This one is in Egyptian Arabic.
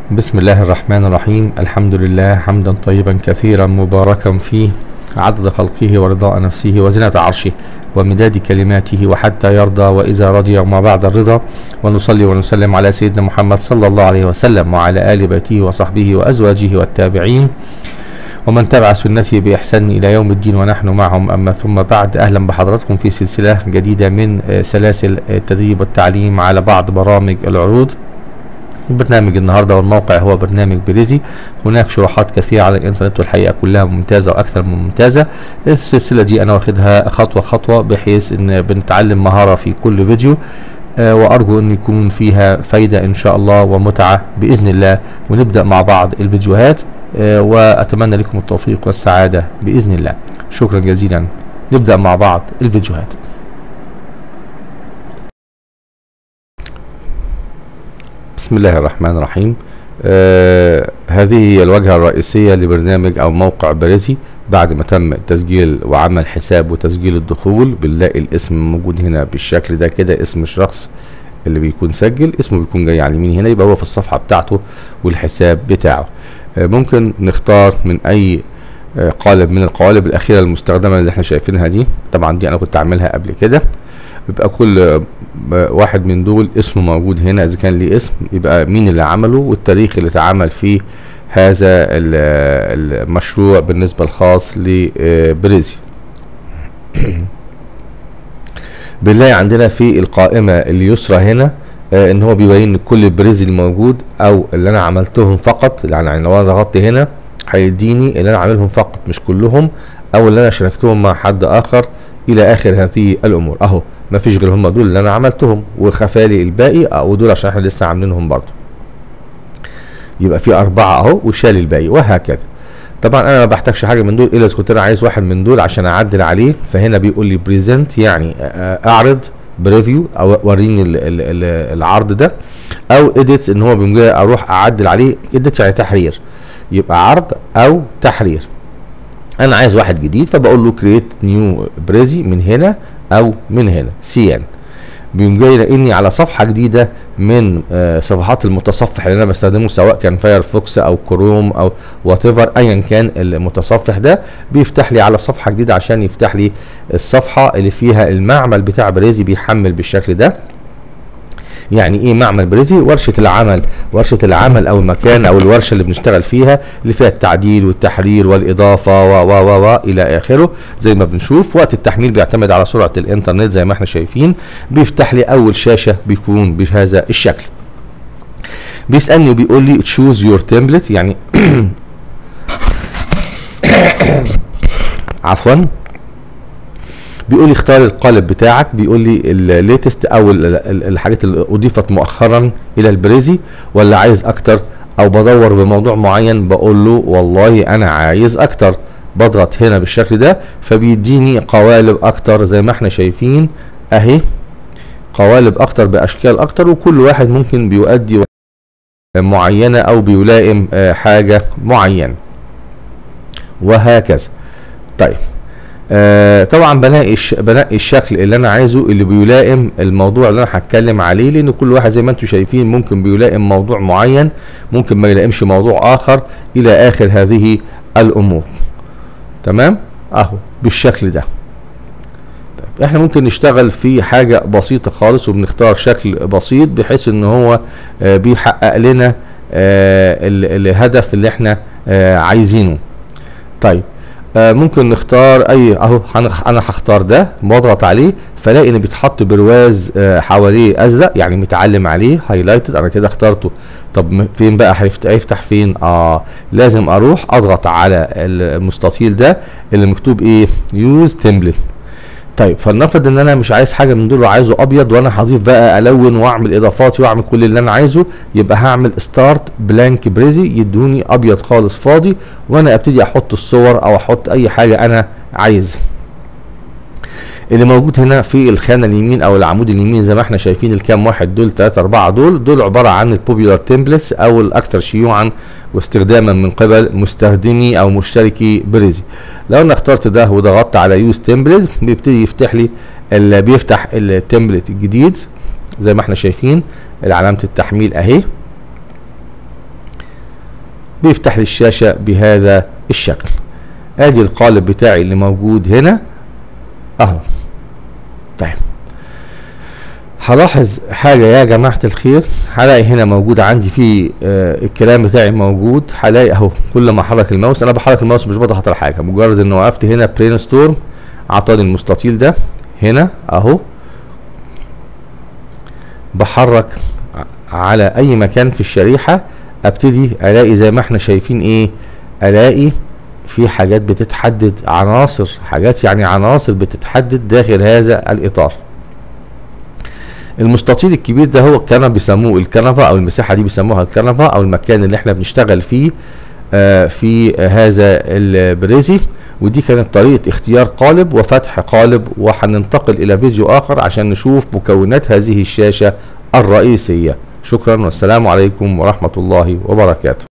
بسم الله الرحمن الرحيم الحمد لله حمدا طيبا كثيرا مباركا فيه عدد خلقه ورضاء نفسه وزنة عرشه ومداد كلماته وحتى يرضى وإذا رضي وما بعد الرضا ونصلي ونسلم على سيدنا محمد صلى الله عليه وسلم وعلى آل بيته وصحبه وأزواجه والتابعين ومن تبع سنته بإحسان إلى يوم الدين ونحن معهم أما ثم بعد أهلا بحضراتكم في سلسلة جديدة من آه، سلاسل التدريب والتعليم على بعض برامج العروض برنامج النهارده والموقع هو برنامج بريزي هناك شروحات كثيره على الانترنت والحقيقه كلها ممتازه واكثر من ممتازه السلسله دي انا واخدها خطوه خطوه بحيث ان بنتعلم مهاره في كل فيديو آه، وارجو ان يكون فيها فايده ان شاء الله ومتعه باذن الله ونبدا مع بعض الفيديوهات آه، واتمنى لكم التوفيق والسعاده باذن الله شكرا جزيلا نبدا مع بعض الفيديوهات بسم الله الرحمن الرحيم آه هذه هي الواجهة الرئيسية لبرنامج أو موقع بريزي بعد ما تم تسجيل وعمل حساب وتسجيل الدخول بنلاقي الاسم موجود هنا بالشكل ده كده اسم الشخص اللي بيكون سجل اسمه بيكون جاي على اليمين هنا يبقى هو في الصفحة بتاعته والحساب بتاعه آه ممكن نختار من أي آه قالب من القوالب الأخيرة المستخدمة اللي احنا شايفينها دي طبعا دي أنا كنت عاملها قبل كده يبقى كل آه، واحد من دول اسمه موجود هنا اذا كان ليه اسم يبقى مين اللي عمله والتاريخ اللي اتعمل فيه هذا ال- المشروع بالنسبة الخاص لبريزي بنلاقي عندنا في القائمة اليسرى هنا آه، ان هو بيبين كل البريزي الموجود او اللي انا عملتهم فقط يعني لو انا ضغطت هنا هيديني اللي انا عاملهم فقط مش كلهم او اللي انا شاركتهم مع حد اخر الى اخر هذه الامور اهو ما فيش غير هم دول اللي انا عملتهم وخفالي الباقي او دول عشان احنا لسه عاملينهم برضه يبقى في اربعه اهو وشال الباقي وهكذا طبعا انا ما بحتاجش حاجه من دول الا اذا كنت انا عايز واحد من دول عشان اعدل عليه فهنا بيقول لي بريزنت يعني آه، اعرض بريفيو او وريني ال- ال- ال- العرض ده او اديت ان هو بيقوم جاي اروح اعدل عليه اديت يعني تحرير يبقى عرض او تحرير انا عايز واحد جديد فبقول له كرييت نيو بريزي من هنا او من هنا سي ان بيقوم جاي يلاقيني على صفحه جديده من آه، صفحات المتصفح اللي انا بستخدمه سواء كان فايرفوكس او كروم او وات ايفر ايا كان المتصفح ده بيفتح لي على صفحه جديده عشان يفتح لي الصفحه اللي فيها المعمل بتاع بريزي بيحمل بالشكل ده يعني ايه معمل بريزي ورشه العمل ورشه العمل او المكان او الورشه اللي بنشتغل فيها اللي فيها التعديل والتحرير والاضافه و و و و الى اخره زي ما بنشوف وقت التحميل بيعتمد على سرعه الانترنت زي ما احنا شايفين بيفتح لي اول شاشه بيكون بهذا الشكل بيسالني وبيقول لي تشوز يور تمبلت يعني عفوا بيقول لي اختار القالب بتاعك بيقول لي الليتست او ال- ال- الحاجات اللي اضيفت مؤخرا الى البريزي ولا عايز اكتر او بدور بموضوع معين بقول له والله انا عايز اكتر بضغط هنا بالشكل ده فبيديني قوالب اكتر زي ما احنا شايفين اهي قوالب اكتر باشكال اكتر وكل واحد ممكن بيؤدي معينه او بيلائم آه، حاجه معينه وهكذا طيب آه طبعا بنقي الش... بنقي الشكل اللي انا عايزه اللي بيلائم الموضوع اللي انا هتكلم عليه لان كل واحد زي ما انتم شايفين ممكن بيلائم موضوع معين ممكن ما يلائمش موضوع اخر الى اخر هذه الامور تمام اهو بالشكل ده طيب احنا ممكن نشتغل في حاجة بسيطة خالص وبنختار شكل بسيط بحيث ان هو آه بيحقق لنا آه ال- الهدف اللي احنا آه عايزينه طيب آه ممكن نختار اي اهو هنخ- انا هختار ده بضغط عليه فلاقي ان بيتحط برواز آه حواليه ازرق يعني متعلم عليه هايلايتد انا كده اخترته طب م- فين بقى هيفت- هيفتح فين اه لازم اروح اضغط على المستطيل ده اللي مكتوب ايه يوز تمبلت طيب فلنفرض ان انا مش عايز حاجه من دول وعايزه ابيض وانا هضيف بقى الون واعمل اضافاتي واعمل كل اللي انا عايزه يبقى هعمل ستارت بلانك بريزي يدوني ابيض خالص فاضي وانا ابتدي احط الصور او احط اي حاجه انا عايزها اللي موجود هنا في الخانه اليمين او العمود اليمين زي ما احنا شايفين الكام واحد دول 3 4 دول دول عباره عن البوبيولار تمبلتس او الاكثر شيوعا واستخداما من قبل مستخدمي او مشتركي بريزي لو انا اخترت ده وضغطت على يوز تمبلت بيبتدي يفتح لي اللي بيفتح التمبلت الجديد زي ما احنا شايفين علامه التحميل اهي بيفتح لي الشاشة بهذا الشكل ادي القالب بتاعي اللي موجود هنا اهو طيب هلاحظ حاجة يا جماعة الخير هلاقي هنا موجود عندي في آه الكلام بتاعي موجود هلاقي اهو كل ما احرك الماوس انا بحرك الماوس مش بضغط على حاجة مجرد ان وقفت هنا برين ستورم اعطاني المستطيل ده هنا اهو بحرك على اي مكان في الشريحة ابتدي الاقي زي ما احنا شايفين ايه الاقي في حاجات بتتحدد عناصر حاجات يعني عناصر بتتحدد داخل هذا الاطار المستطيل الكبير ده هو كان بيسموه الكنفة او المساحة دي بيسموها الكنفة او المكان اللي احنا بنشتغل فيه آه في هذا البريزي ودي كانت طريقة اختيار قالب وفتح قالب وهننتقل الى فيديو اخر عشان نشوف مكونات هذه الشاشة الرئيسية شكرا والسلام عليكم ورحمة الله وبركاته